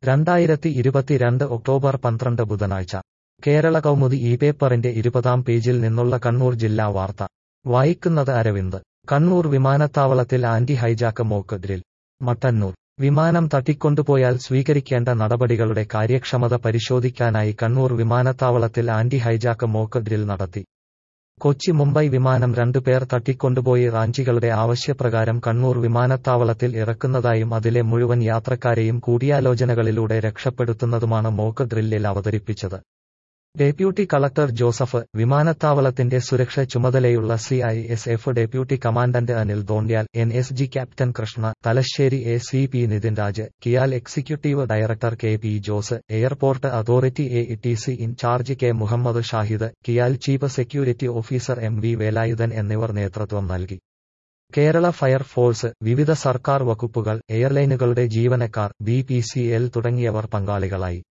രണ്ടായിരത്തി ഇരുപത്തിരണ്ട് ഒക്ടോബർ പന്ത്രണ്ട് ബുധനാഴ്ച കേരള കൗമുദി ഈ പേപ്പറിന്റെ ഇരുപതാം പേജിൽ നിന്നുള്ള കണ്ണൂർ ജില്ലാ വാർത്ത വായിക്കുന്നത് അരവിന്ദ് കണ്ണൂർ വിമാനത്താവളത്തിൽ anti hijack mock drill Mattannur വിമാനം തട്ടിക്കൊണ്ടുപോയാൽ സ്വീകരിക്കേണ്ട നടപടികളുടെ കാര്യക്ഷമത പരിശോധിക്കാനായി കണ്ണൂർ വിമാനത്താവളത്തിൽ ആന്റി ഹൈജാക്ക് മോക്ക് ഡ്രിൽ നടത്തി കൊച്ചി മുംബൈ വിമാനം രണ്ടുപേർ തട്ടിക്കൊണ്ടുപോയി റാഞ്ചികളുടെ ആവശ്യപ്രകാരം കണ്ണൂർ വിമാനത്താവളത്തിൽ ഇറക്കുന്നതായും അതിലെ മുഴുവൻ യാത്രക്കാരെയും കൂടിയാലോചനകളിലൂടെ രക്ഷപ്പെടുത്തുന്നതുമാണ് മോക്ക് ഡ്രില്ലിൽ അവതരിപ്പിച്ചത് ഡെപ്യൂട്ടി കളക്ടർ ജോസഫ് വിമാനത്താവളത്തിന്റെ സുരക്ഷ ചുമതലയുള്ള C I S F deputy commandant Anil Dontyal N S G captain Krishna Thalassery A C P Nithin Raj KIAL executive director K P Jose airport authority A T C in charge K Muhammad Shahid KIAL chief security officer M V Velayudhan എന്നിവർ നേതൃത്വം നൽകി Kerala fire force വിവിധ സർക്കാർ വകുപ്പുകൾ എയർലൈനുകളുടെ ജീവനക്കാർ ബി പി സി എൽ തുടങ്ങിയവർ പങ്കാളികളായി